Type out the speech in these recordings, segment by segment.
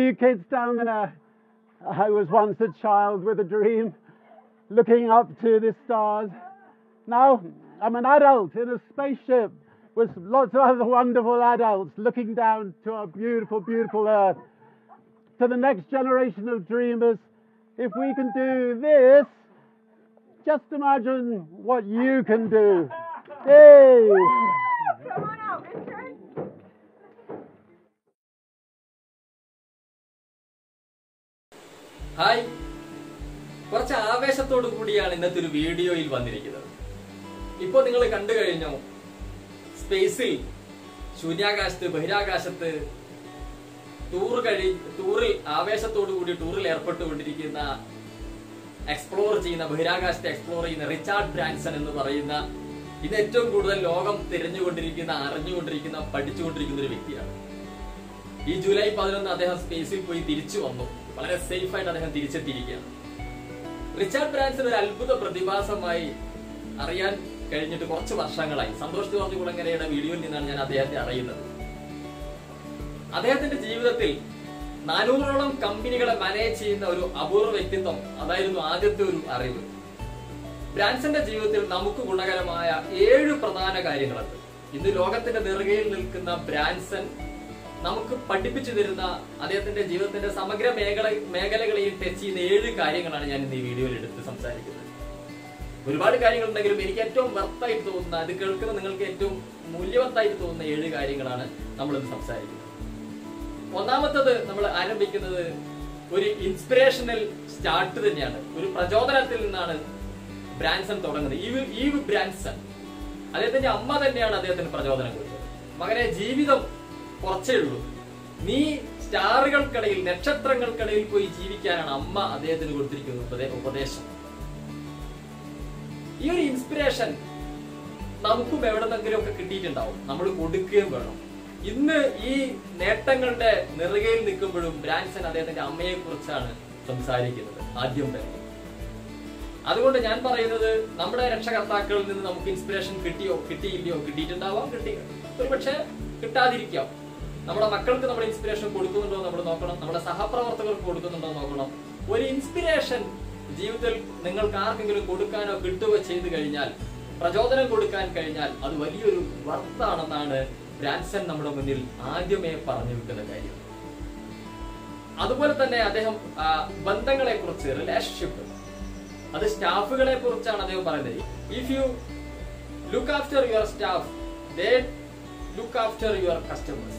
you kids down there, I was once a child with a dream, looking up to the stars. Now I'm an adult in a spaceship with lots of other wonderful adults looking down to our beautiful, beautiful Earth. To the next generation of dreamers, if we can do this, just imagine what you can do. Yay! Come on out, Richard. Hi കുറച്ച് ആവേശത്തോടു കൂടിയാണ് ഇന്നത്തെ ഒരു വീഡിയോയിൽ വന്നിരിക്കുന്നത് ഇപ്പോൾ നിങ്ങൾ കണ്ടു കഴിഞ്ഞു സ്പേസിൽ ശൂന്യാകാശത്ത് ബഹിരാകാശത്ത് ടൂർ കഴി ടൂറിൽ ആവേശത്തോടു കൂടി ടൂറിൽ ഏർപ്പെട്ടുകൊണ്ടിരിക്കുന്ന എക്സ്പ്ലോർ ചെയ്യുന്ന ബഹിരാകാശത്തെ എക്സ്പ്ലോർ ചെയ്യുന്ന റിച്ചാർഡ് ബ്രാൻസൺ എന്ന് പറയുന്ന ഇന്ന് ഏറ്റവും കൂടുതൽ ലോകം തിരഞ്ഞുകൊണ്ടിരിക്കുന്ന അറിഞ്ഞുകൊണ്ടിരിക്കുന്ന പഠിച്ചുകൊണ്ടിരിക്കുന്ന ഒരു വ്യക്തിയാണ് ഈ ജൂലൈ പതിനൊന്ന് അദ്ദേഹം സ്പേസിൽ പോയി തിരിച്ചു വന്നു വളരെ സേഫ് ആയിട്ട് അദ്ദേഹം തിരിച്ചെത്തിയിരിക്കുകയാണ് റിച്ചാർഡ് ബ്രാൻസൺ ഒരു അത്ഭുത പ്രതിഭാസമായി അറിയാൻ കഴിഞ്ഞിട്ട് കുറച്ച് വർഷങ്ങളായി സന്തോഷ് ജോർജ് കുളങ്ങരയുടെ വീഡിയോയിൽ നിന്നാണ് ഞാൻ അദ്ദേഹത്തെ അറിയുന്നത് അദ്ദേഹത്തിന്റെ ജീവിതത്തിൽ നാനൂറോളം കമ്പനികളെ മാനേജ് ചെയ്യുന്ന ഒരു അപൂർവ വ്യക്തിത്വം അതായിരുന്നു ആദ്യത്തെ ഒരു അറിവ് ബ്രാൻസന്റെ ജീവിതത്തിൽ നമുക്ക് ഗുണകരമായ ഏഴ് പ്രധാന കാര്യങ്ങളുണ്ട് ഇന്ന് ലോകത്തിന്റെ നെറുകയിൽ നിൽക്കുന്ന ബ്രാൻസൺ നമുക്ക് പഠിപ്പിച്ചു തരുന്ന അദ്ദേഹത്തിന്റെ ജീവിതത്തിന്റെ സമഗ്ര മേഖല മേഖലകളെയും ടച്ച് ചെയ്യുന്ന ഏഴ് കാര്യങ്ങളാണ് ഞാൻ ഇന്ന് ഈ വീഡിയോയിൽ എടുത്ത് സംസാരിക്കുന്നത് ഒരുപാട് കാര്യങ്ങളുണ്ടെങ്കിലും എനിക്ക് ഏറ്റവും വർത്തായിട്ട് തോന്നുന്ന അത് കേൾക്കുന്ന നിങ്ങൾക്ക് ഏറ്റവും മൂല്യവത്തായിട്ട് തോന്നുന്ന ഏഴ് കാര്യങ്ങളാണ് നമ്മളിന്ന് സംസാരിക്കുന്നത് ഒന്നാമത്തത് നമ്മൾ ആരംഭിക്കുന്നത് ഒരു ഇൻസ്പിറേഷണൽ സ്റ്റാർട്ട് തന്നെയാണ് ഒരു പ്രചോദനത്തിൽ നിന്നാണ് ബ്രാൻസൺ തുടങ്ങുന്നത് ഈവ് ഈവ് ബ്രാൻസൺ അദ്ദേഹത്തിന്റെ അമ്മ തന്നെയാണ് അദ്ദേഹത്തിന് പ്രചോദനം കൊടുത്തത് മകനെ ജീവിതം കുറച്ചേ ഉള്ളൂ നീ സ്റ്റാറുകൾക്കിടയിൽ നക്ഷത്രങ്ങൾക്കിടയിൽ പോയി ജീവിക്കാനാണ് അമ്മ അദ്ദേഹത്തിന് കൊടുത്തിരിക്കുന്ന ഉപദേ- ഉപദേശം ഈ ഒരു ഇൻസ്പിറേഷൻ നമുക്കും എവിടെന്നെങ്കിലും ഒക്കെ കിട്ടിയിട്ടുണ്ടാവും നമ്മൾ കൊടുക്കുകയും വേണം ഇന്ന് ഈ നേട്ടങ്ങളുടെ നെറുകയിൽ നിൽക്കുമ്പോഴും ബ്രാൻസൺ അദ്ദേഹത്തിന്റെ അമ്മയെ കുറിച്ചാണ് സംസാരിക്കുന്നത് ആദ്യം തന്നെ അതുകൊണ്ട് ഞാൻ പറയുന്നത് നമ്മുടെ രക്ഷകർത്താക്കളിൽ നിന്ന് നമുക്ക് ഇൻസ്പിറേഷൻ കിട്ടിയോ കിട്ടിയില്ലയോ കിട്ടിയിട്ടുണ്ടാവാം കിട്ടി ഒരുപക്ഷെ കിട്ടാതിരിക്കാം നമ്മുടെ മക്കൾക്ക് നമ്മൾ ഇൻസ്പിറേഷൻ കൊടുക്കുന്നുണ്ടോ നമ്മൾ നോക്കണം നമ്മുടെ സഹപ്രവർത്തകർക്ക് കൊടുക്കുന്നുണ്ടോ നോക്കണം ഒരു ഇൻസ്പിറേഷൻ ജീവിതത്തിൽ നിങ്ങൾക്ക് ആർക്കെങ്കിലും കൊടുക്കാനോ കിട്ടുകയോ ചെയ്തു കഴിഞ്ഞാൽ പ്രചോദനം കൊടുക്കാൻ കഴിഞ്ഞാൽ അത് വലിയൊരു വർത്താണെന്നാണ് ബ്രാൻസൺ നമ്മുടെ മുന്നിൽ ആദ്യമേ പറഞ്ഞു വെക്കുന്ന കാര്യം അതുപോലെ തന്നെ അദ്ദേഹം ആ, ബന്ധങ്ങളെ കുറിച്ച് റിലേഷൻഷിപ്പ് അത് സ്റ്റാഫുകളെ കുറിച്ചാണ് അദ്ദേഹം പറയുന്നത് if you look after your staff they look after your customers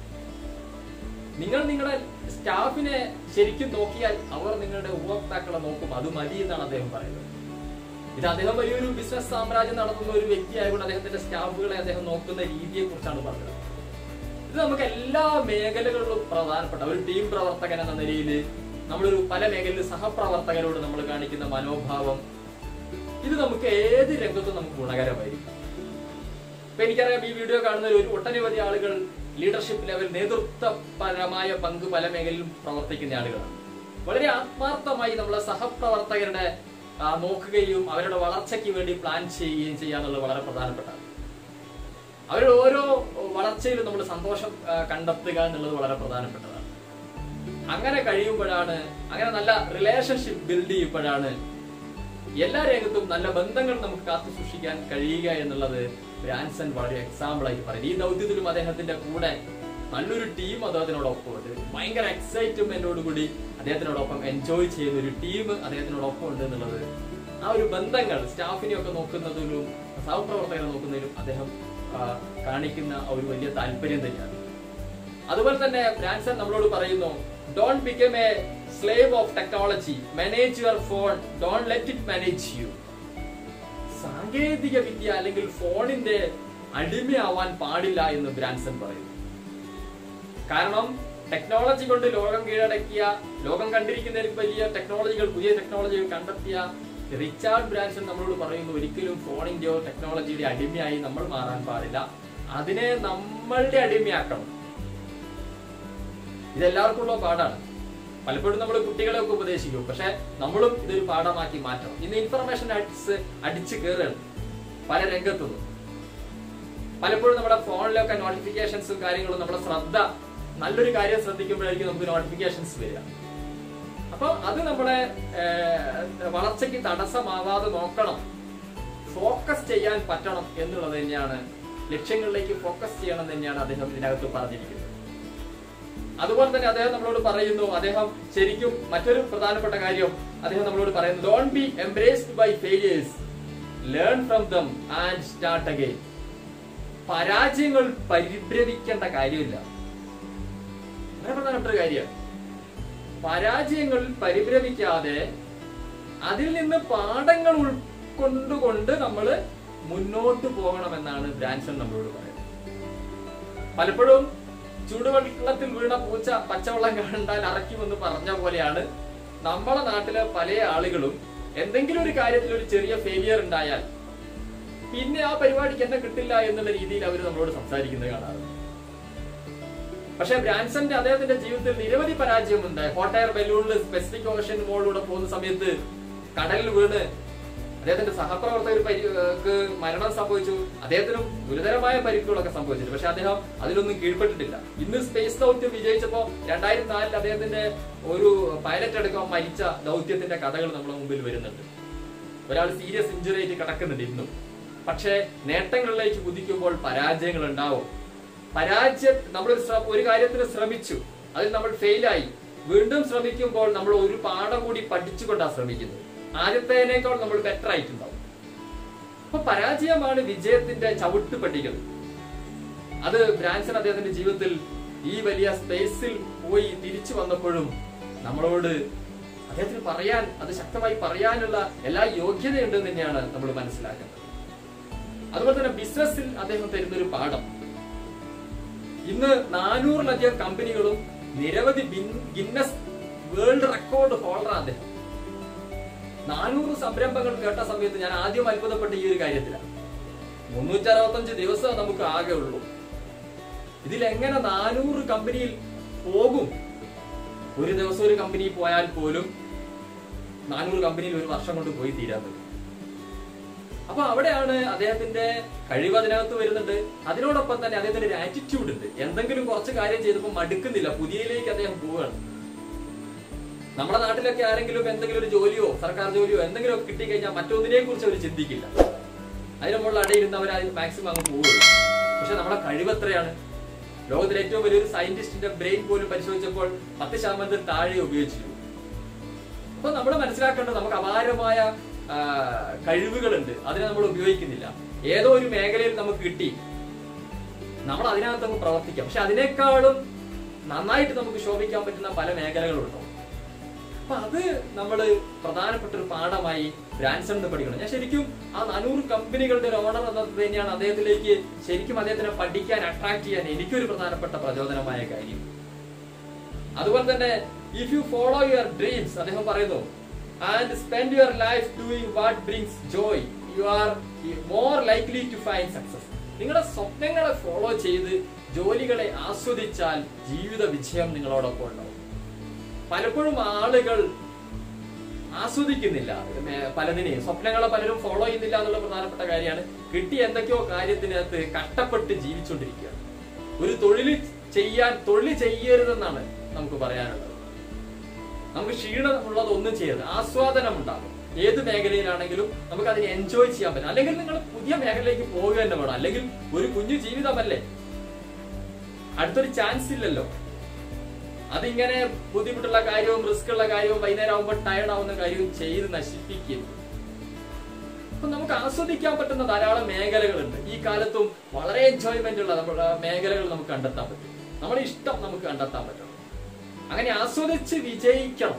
നിങ്ങൾ നിങ്ങളുടെ സ്റ്റാഫിനെ ശരിക്കും നോക്കിയാൽ അവർ നിങ്ങളുടെ ഉപഭോക്താക്കളെ നോക്കും അത് മതി എന്നാണ് അദ്ദേഹം പറയുന്നത് ഇത് അദ്ദേഹം വലിയൊരു ബിസിനസ് സാമ്രാജ്യം നടത്തുന്ന ഒരു വ്യക്തിയായതുകൊണ്ട് അദ്ദേഹത്തിന്റെ സ്റ്റാഫുകളെ അദ്ദേഹം നോക്കുന്ന രീതിയെ കുറിച്ചാണ് പറഞ്ഞത് ഇത് നമുക്ക് എല്ലാ മേഖലകളിലും പ്രധാനപ്പെട്ട ഒരു ടീം പ്രവർത്തകൻ എന്ന നിലയിൽ നമ്മളൊരു പല മേഖലയിൽ സഹപ്രവർത്തകരോട് നമ്മൾ കാണിക്കുന്ന മനോഭാവം ഇത് നമുക്ക് ഏത് രംഗത്തും നമുക്ക് ഗുണകരമായിരിക്കും ഇപ്പൊ എനിക്കറിയാം ഈ വീഡിയോ കാണുന്ന ഒരു ഒട്ടനവധി ആളുകൾ ലീഡർഷിപ്പ് ലെവൽ നേതൃത്വപരമായ പങ്ക് പല മേഖലയിലും പ്രവർത്തിക്കുന്ന ആളുകളാണ് വളരെ ആത്മാർത്ഥമായി നമ്മളെ സഹപ്രവർത്തകരുടെ ആ, നോക്കുകയും അവരുടെ വളർച്ചയ്ക്ക് വേണ്ടി പ്ലാൻ ചെയ്യുകയും ചെയ്യുക എന്നുള്ളത് വളരെ പ്രധാനപ്പെട്ടതാണ് അവരുടെ ഓരോ വളർച്ചയിലും നമ്മൾ സന്തോഷം ആ, കണ്ടെത്തുക എന്നുള്ളത് വളരെ പ്രധാനപ്പെട്ടതാണ് അങ്ങനെ കഴിയുമ്പോഴാണ് അങ്ങനെ നല്ല റിലേഷൻഷിപ്പ് ബിൽഡ് ചെയ്യുമ്പോഴാണ് എല്ലാ രംഗത്തും നല്ല ബന്ധങ്ങൾ നമുക്ക് കാത്തു സൂക്ഷിക്കാൻ കഴിയുക എന്നുള്ളത് ബ്രാൻസൺ വളരെ എക്സാമ്പിൾ ആയിട്ട് പറയും ഈ ദൗത്യത്തിലും അദ്ദേഹത്തിന്റെ കൂടെ നല്ലൊരു ടീം അദ്ദേഹത്തിനോടൊപ്പം ഉണ്ട് ഭയങ്കര എക്സൈറ്റ്മെന്റോട് കൂടി അദ്ദേഹത്തിനോടൊപ്പം എൻജോയ് ചെയ്യുന്ന ഒരു ടീം അദ്ദേഹത്തിനോടൊപ്പം ഉണ്ട് എന്നുള്ളത് ആ ഒരു ബന്ധങ്ങൾ സ്റ്റാഫിനെ ഒക്കെ നോക്കുന്നതിലും സഹപ്രവർത്തകരെ നോക്കുന്നതിലും അദ്ദേഹം ആ, കാണിക്കുന്ന ആ ഒരു വലിയ താല്പര്യം തന്നെയാണ് അതുപോലെ തന്നെ ബ്രാൻസൺ നമ്മളോട് പറയുന്നു don't become a slave of technology manage your phone don't let it manage you സാങ്കേതിക വിദ്യ അല്ലെങ്കിൽ ഫോണിന്റെ അടിമയാവാൻ പാടില്ല എന്ന് ബ്രാൻസൺ പറയുന്നു കാരണം ടെക്നോളജി കൊണ്ട് ലോകം കീഴടക്കിയ ലോകം കണ്ടിരിക്കുന്ന വലിയ ടെക്നോളജികൾ പുതിയ ടെക്നോളജികൾ കണ്ടെത്തിയ റിച്ചാർഡ് ബ്രാൻസൺ നമ്മളോട് പറയുന്നു ഒരിക്കലും ഫോണിന്റെയോ ടെക്നോളജിയുടെ അടിമയായി നമ്മൾ മാറാൻ പാടില്ല അതിനെ നമ്മളുടെ അടിമയാക്കണം ഇതെല്ലാവർക്കും ഉള്ള പാടാണ് പലപ്പോഴും നമ്മൾ കുട്ടികളെയൊക്കെ ഉപദേശിക്കും പക്ഷെ നമ്മളും ഇതൊരു പാഠമാക്കി മാറ്റണം ഇന്ന് ഇൻഫർമേഷൻ അടിച്ച് അടിച്ച് കയറുകയാണ് പല രംഗത്തുനിന്നും പലപ്പോഴും നമ്മുടെ ഫോണിലൊക്കെ നോട്ടിഫിക്കേഷൻസും കാര്യങ്ങളും നമ്മുടെ ശ്രദ്ധ നല്ലൊരു കാര്യം ശ്രദ്ധിക്കുമ്പോഴായിരിക്കും നമുക്ക് നോട്ടിഫിക്കേഷൻസ് വരിക അപ്പൊ അത് നമ്മുടെ ഏഹ്, വളർച്ചയ്ക്ക് തടസ്സമാവാതെ നോക്കണം ഫോക്കസ് ചെയ്യാൻ പറ്റണം എന്നുള്ളത് തന്നെയാണ് ലക്ഷ്യങ്ങളിലേക്ക് ഫോക്കസ് ചെയ്യണം എന്ന് തന്നെയാണ് അദ്ദേഹം ഇതിനകത്ത് പറഞ്ഞിരിക്കുന്നത് അതുപോലെ തന്നെ അദ്ദേഹം നമ്മളോട് പറയുന്നു അദ്ദേഹം ശരിക്കും മറ്റൊരു പ്രധാനപ്പെട്ട കാര്യം അദ്ദേഹം നമ്മളോട് പറയുന്നു don't be embraced by failures learn from them and start again പരാജയങ്ങൾ പരിഭ്രമിക്കേണ്ട കാര്യമില്ല വളരെ പ്രധാനപ്പെട്ട ഒരു കാര്യമാണ് പരാജയങ്ങളിൽ പരിഭ്രമിക്കാതെ അതിൽ നിന്ന് പാഠങ്ങൾ ഉൾക്കൊണ്ടുകൊണ്ട് നമ്മൾ മുന്നോട്ട് പോകണമെന്നാണ് ബ്രാൻസൺ നമ്മളോട് പറയുന്നത് പലപ്പോഴും ചൂടുവെള്ളത്തിൽ വീണ പൂച്ച പച്ചവെള്ളം കണ്ടാൽ അറയ്ക്കുമെന്ന് പറഞ്ഞ പോലെയാണ് നമ്മളെ നാട്ടിലെ പല ആളുകളും എന്തെങ്കിലും ഒരു കാര്യത്തിൽ ഒരു ചെറിയ ഫെയിലിയർ ഉണ്ടായാൽ പിന്നെ ആ പരിപാടിക്ക് എന്നെ കിട്ടില്ല എന്നുള്ള രീതിയിൽ അവർ നമ്മളോട് സംസാരിക്കുന്നത് കാണാറുണ്ട് പക്ഷെ ബ്രാൻസന്റെ അദ്ദേഹത്തിന്റെ ജീവിതത്തിൽ നിരവധി പരാജയമുണ്ട് ഹോട്ടയർ ബലൂണിൽ സ്പെസിഫിക് ഓഷൻ മോളിലൂടെ പോകുന്ന സമയത്ത് കടലിൽ വീണ് അദ്ദേഹത്തിന്റെ സഹപ്രവർത്തകർ പരിക്ക് മരണം സംഭവിച്ചു അദ്ദേഹത്തിനും ഗുരുതരമായ പരിക്കുകളൊക്കെ സംഭവിച്ചിട്ടുണ്ട് പക്ഷെ അദ്ദേഹം അതിലൊന്നും കീഴ്പ്പെട്ടിട്ടില്ല ഇന്ന് സ്പേസ് ദൗത്യം വിജയിച്ചപ്പോ രണ്ടായിരത്തി നാലിൽ അദ്ദേഹത്തിന്റെ ഒരു പൈലറ്റ് അടക്കം മരിച്ച ദൗത്യത്തിന്റെ കഥകൾ നമ്മുടെ മുമ്പിൽ വരുന്നുണ്ട് ഒരാൾ സീരിയസ് ഇഞ്ചുറി ആയിട്ട് കിടക്കുന്നുണ്ട് ഇന്നും പക്ഷേ നേട്ടങ്ങളിലേക്ക് കുതിക്കുമ്പോൾ പരാജയങ്ങൾ ഉണ്ടാവും പരാജയം നമ്മൾ ഒരു ശ്ര- ഒരു കാര്യത്തിന് ശ്രമിച്ചു അതിൽ നമ്മൾ ഫെയിലായി വീണ്ടും ശ്രമിക്കുമ്പോൾ നമ്മൾ ഒരു പാഠം കൂടി പഠിച്ചുകൊണ്ടാണ് ശ്രമിക്കുന്നത് ആദ്യത്തേനേക്കാൾ നമ്മൾ ബെറ്റർ ആയിട്ടുണ്ടാവും അപ്പൊ പരാജയമാണ് വിജയത്തിന്റെ ചവിട്ടുപടികൾ അത് ബ്രാൻസൺ അദ്ദേഹത്തിന്റെ ജീവിതത്തിൽ ഈ വലിയ സ്പേസിൽ പോയി തിരിച്ചു വന്നപ്പോഴും നമ്മളോട് അദ്ദേഹത്തിന് പറയാൻ അത് ശക്തമായി പറയാനുള്ള എല്ലാ യോഗ്യതയുണ്ടെന്ന് തന്നെയാണ് നമ്മൾ മനസ്സിലാക്കുന്നത് അതുപോലെ തന്നെ ബിസിനസ്സിൽ അദ്ദേഹം തരുന്ന ഒരു പാഠം ഇന്ന് നാനൂറിലധികം കമ്പനികളും നിരവധി ബിൻ- ഗിന്നസ് വേൾഡ് റെക്കോർഡ് ഹോൾഡറാണ് അദ്ദേഹം നാനൂറ് സംരംഭങ്ങൾ കേട്ട സമയത്ത് ഞാൻ ആദ്യം അത്ഭുതപ്പെട്ട ഈ ഒരു കാര്യത്തിലാണ് മുന്നൂറ്റി അറുപത്തഞ്ച് ദിവസം നമുക്ക് ആകെ ഉള്ളൂ ഇതിലെങ്ങനെ നാനൂറ് കമ്പനിയിൽ പോകും ഒരു ദിവസം ഒരു കമ്പനിയിൽ പോയാൽ പോലും നാനൂറ് കമ്പനിയിൽ ഒരു വർഷം കൊണ്ട് പോയി തീരാത്തത് അപ്പൊ അവിടെയാണ് അദ്ദേഹത്തിന്റെ കഴിവ് അതിനകത്ത് വരുന്നുണ്ട് അതിനോടൊപ്പം തന്നെ അദ്ദേഹത്തിന്റെ ഒരു ആറ്റിറ്റ്യൂഡ് ഉണ്ട് എന്തെങ്കിലും കുറച്ച് കാര്യം ചെയ്തപ്പോൾ മടുക്കുന്നില്ല പുതിയതിലേക്ക് അദ്ദേഹം പോവുകയാണ് നമ്മുടെ നാട്ടിലൊക്കെ ആരെങ്കിലും എന്തെങ്കിലും ഒരു ജോലിയോ സർക്കാർ ജോലിയോ എന്തെങ്കിലും ഒക്കെ കിട്ടിക്കഴിഞ്ഞാൽ മറ്റൊന്നിനെ കുറിച്ച് അവർ ചിന്തിക്കില്ല അതിന് മുകളിൽ അടയിരുന്ന് അവർ അതിൽ മാക്സിമം അങ്ങ് പോവുകയുള്ളൂ പക്ഷെ നമ്മുടെ കഴിവ് എത്രയാണ് ലോകത്തിലെ ഏറ്റവും വലിയൊരു സയന്റിസ്റ്റിന്റെ ബ്രെയിൻ പോലും പരിശോധിച്ചപ്പോൾ പത്ത് ശതമാനത്തിൽ താഴെ ഉപയോഗിച്ചിരുന്നു അപ്പൊ നമ്മൾ മനസ്സിലാക്കേണ്ടത് നമുക്ക് അപാരമായ ആ, കഴിവുകളുണ്ട് അതിനെ നമ്മൾ ഉപയോഗിക്കുന്നില്ല ഏതോ ഒരു മേഖലയിൽ നമുക്ക് കിട്ടി നമ്മൾ അതിനകത്ത് നമുക്ക് പ്രവർത്തിക്കാം പക്ഷെ അതിനേക്കാളും നന്നായിട്ട് നമുക്ക് ശോഭിക്കാൻ പറ്റുന്ന പല മേഖലകളുണ്ടോ അപ്പൊ അത് നമ്മൾ പ്രധാനപ്പെട്ട ഒരു പാഠമായി ബ്രാൻസൺ എന്ന് പഠിക്കണം ഞാൻ ശരിക്കും ആ നാനൂറ് കമ്പനികളുടെ ഒരു ഓണർ എന്നത് തന്നെയാണ് അദ്ദേഹത്തിലേക്ക് ശരിക്കും അദ്ദേഹത്തിനെ പഠിക്കാൻ അട്രാക്ട് ചെയ്യാൻ എനിക്കൊരു പ്രധാനപ്പെട്ട പ്രചോദനമായ കാര്യം അതുപോലെ തന്നെ if you follow your dreams അദ്ദേഹം പറയുന്നു and spend your life doing what brings joy you are more likely to find success നിങ്ങളുടെ സ്വപ്നങ്ങളെ ഫോളോ ചെയ്ത് ജോലികളെ ആസ്വദിച്ചാൽ ജീവിത വിജയം നിങ്ങളോടൊപ്പം ഉണ്ടാവും പലപ്പോഴും ആളുകൾ ആസ്വദിക്കുന്നില്ല ഏർ പലതിനെയും സ്വപ്നങ്ങളെ പലരും ഫോളോ ചെയ്യുന്നില്ല എന്നുള്ള പ്രധാനപ്പെട്ട കാര്യമാണ് കിട്ടിയ എന്തൊക്കെയോ കാര്യത്തിനകത്ത് കഷ്ടപ്പെട്ട് ജീവിച്ചുകൊണ്ടിരിക്കുകയാണ് ഒരു തൊഴിൽ ചെയ്യാൻ തൊഴിൽ ചെയ്യരുതെന്നാണ് നമുക്ക് പറയാനുള്ളത് നമുക്ക് ക്ഷീണമുള്ളത് ഒന്നും ചെയ്യരുത് ആസ്വാദനം ഉണ്ടാകും ഏത് മേഖലയിലാണെങ്കിലും നമുക്ക് അതിനെ എൻജോയ് ചെയ്യാൻ പറ്റും അല്ലെങ്കിൽ നിങ്ങൾ പുതിയ മേഖലയിലേക്ക് പോവുക തന്നെ വേണം അല്ലെങ്കിൽ ഒരു കുഞ്ഞു ജീവിതമല്ലേ അടുത്തൊരു ചാൻസ് ഇല്ലല്ലോ അതിങ്ങനെ ബുദ്ധിമുട്ടുള്ള കാര്യവും റിസ്ക് ഉള്ള കാര്യവും വൈകുന്നേരം ആകുമ്പോൾ ടയർഡ് ആവുന്ന കാര്യവും ചെയ്ത് നശിപ്പിക്കരുത് അപ്പൊ നമുക്ക് ആസ്വദിക്കാൻ പറ്റുന്ന ധാരാളം മേഖലകളുണ്ട് ഈ കാലത്തും വളരെ എൻജോയ്മെന്റ് ഉള്ള നമ്മുടെ മേഖലകൾ നമുക്ക് കണ്ടെത്താൻ പറ്റും നമ്മുടെ ഇഷ്ടം നമുക്ക് കണ്ടെത്താൻ പറ്റണം അങ്ങനെ ആസ്വദിച്ച് വിജയിക്കണം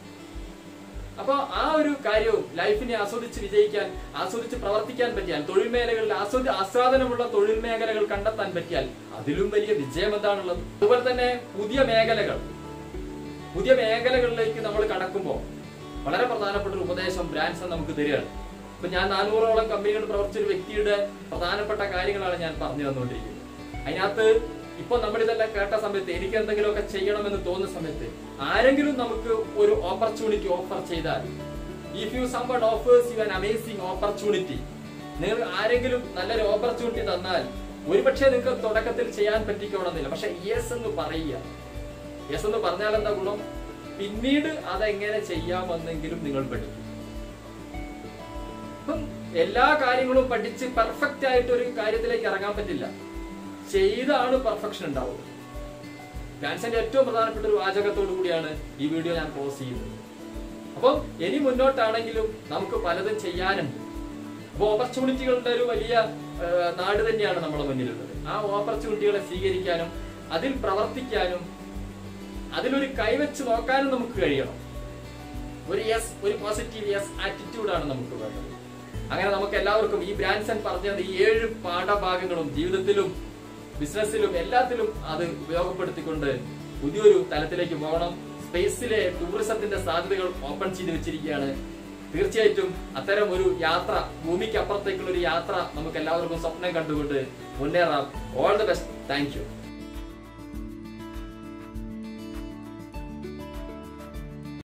അപ്പൊ ആ ഒരു കാര്യവും ലൈഫിനെ ആസ്വദിച്ച് വിജയിക്കാൻ ആസ്വദിച്ച് പ്രവർത്തിക്കാൻ പറ്റിയാൽ തൊഴിൽ മേഖലകളിൽ ആസ്വദി ആസ്വാദനമുള്ള തൊഴിൽ മേഖലകൾ കണ്ടെത്താൻ പറ്റിയാൽ അതിലും വലിയ വിജയം എന്താണുള്ളത് അതുപോലെ തന്നെ പുതിയ മേഖലകൾ പുതിയ മേഖലകളിലേക്ക് നമ്മൾ കടക്കുമ്പോൾ വളരെ പ്രധാനപ്പെട്ട ഒരു ഉപദേശം ബ്രാൻഡ്സ് നമുക്ക് തരികയാണ് ഇപ്പൊ ഞാൻ നാനൂറോളം കമ്പനികൾ പ്രവർത്തിച്ച ഒരു വ്യക്തിയുടെ പ്രധാനപ്പെട്ട കാര്യങ്ങളാണ് ഞാൻ പറഞ്ഞു തന്നുകൊണ്ടിരിക്കുന്നത് അതിനകത്ത് ഇപ്പൊ നമ്മൾ ഇതെല്ലാം കേട്ട സമയത്ത് എനിക്ക് എന്തെങ്കിലുമൊക്കെ ചെയ്യണമെന്ന് തോന്നുന്ന സമയത്ത് ആരെങ്കിലും നമുക്ക് ഒരു ഓപ്പർച്യൂണിറ്റി ഓഫർ ചെയ്താൽ if you someone offers you an amazing opportunity നിങ്ങൾ ആരെങ്കിലും നല്ലൊരു ഓപ്പർച്യൂണിറ്റി തന്നാൽ ഒരുപക്ഷെ നിങ്ങൾക്ക് തുടക്കത്തിൽ ചെയ്യാൻ പറ്റിക്കോണമെന്നില്ല പക്ഷെ യെസ് എന്ന് പറയുക യെസ് എന്ന് പറഞ്ഞാൽ എന്താ ഗുണം പിന്നീട് അതെങ്ങനെ ചെയ്യാമെന്നെങ്കിലും നിങ്ങൾ പഠിക്കും ഇപ്പം എല്ലാ കാര്യങ്ങളും പഠിച്ച് പെർഫെക്റ്റ് ആയിട്ട് ഒരു കാര്യത്തിലേക്ക് ഇറങ്ങാൻ പറ്റില്ല ചെയ്താണ് പെർഫെക്ഷൻ ഉണ്ടാവുക ഡാൻസിന്റെ ഏറ്റവും പ്രധാനപ്പെട്ട ഒരു വാചകത്തോടു കൂടിയാണ് ഈ വീഡിയോ ഞാൻ പോസ്റ്റ് ചെയ്യുന്നത് അപ്പം ഇനി മുന്നോട്ടാണെങ്കിലും നമുക്ക് പലതും ചെയ്യാനുണ്ട് അപ്പൊ ഓപ്പർച്യൂണിറ്റികളുടെ ഒരു വലിയ ആ, നാട് തന്നെയാണ് നമ്മുടെ മുന്നിലുള്ളത് ആ ഓപ്പർച്യൂണിറ്റികളെ സ്വീകരിക്കാനും അതിൽ പ്രവർത്തിക്കാനും അതിലൊരു കൈവച്ച് നോക്കാനും നമുക്ക് കഴിയണം ഒരു യെസ് ഒരു പോസിറ്റീവ് യെസ് ആറ്റിറ്റ്യൂഡാണ് നമുക്ക് വേണ്ടത് അങ്ങനെ നമുക്ക് എല്ലാവർക്കും ഈ ബ്രാൻസൺ പറഞ്ഞത് ഈ ഏഴ് പാഠഭാഗങ്ങളും ജീവിതത്തിലും ബിസിനസ്സിലും എല്ലാത്തിലും അത് ഉപയോഗപ്പെടുത്തിക്കൊണ്ട് പുതിയൊരു തലത്തിലേക്ക് പോകണം സ്പേസിലെ ടൂറിസത്തിന്റെ സാധ്യതകൾ ഓപ്പൺ ചെയ്ത് വെച്ചിരിക്കുകയാണ് തീർച്ചയായിട്ടും അത്തരം ഒരു യാത്ര ഭൂമിക്ക് അപ്പുറത്തേക്കുള്ള ഒരു യാത്ര നമുക്ക് എല്ലാവർക്കും സ്വപ്നം കണ്ടുകൊണ്ട് മുന്നേറാം all the best thank U